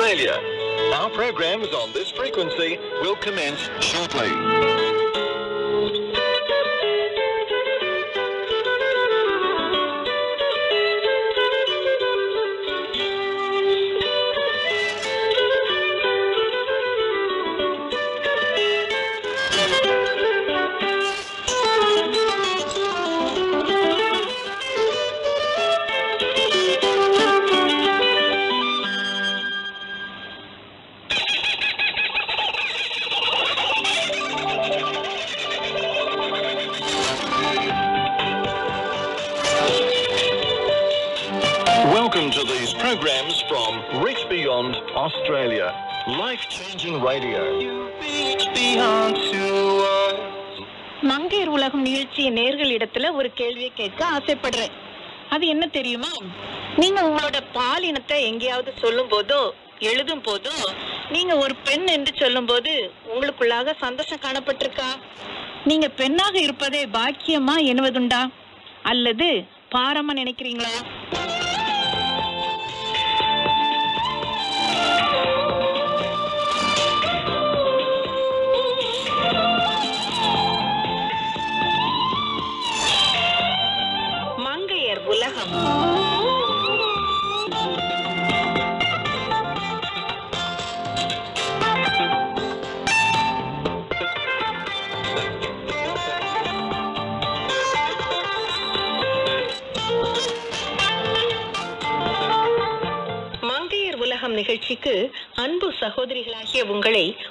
Australia. Our programs on this frequency will commence shortly. Welcome to these programs from Reach Beyond Australia. Life changing radio. மங்கையர் உலகம் நிகழ்ச்சிய நேர்களிடத்துல ஒரு கேள்வியை கேட்க ஆசைப்படுறேன் அது என்ன தெரியுமா நீங்க உங்களோட பாலினத்தை எங்கேயாவது சொல்லும் போதோ எழுதும் போதோ நீங்க ஒரு பெண் என்று சொல்லும் போது உங்களுக்குள்ளாக சந்தோஷம் காணப்பட்டிருக்கா நீங்க பெண்ணாக இருப்பதே பாக்கியமா எண்ணுவதுண்டா அல்லது பாரமா நினைக்கிறீங்களா மங்கையர் உலகம் மங்கையர் உலகம் நிகழ்ச்சிக்கு அன்பு சகோதரிகளாகிய உங்களை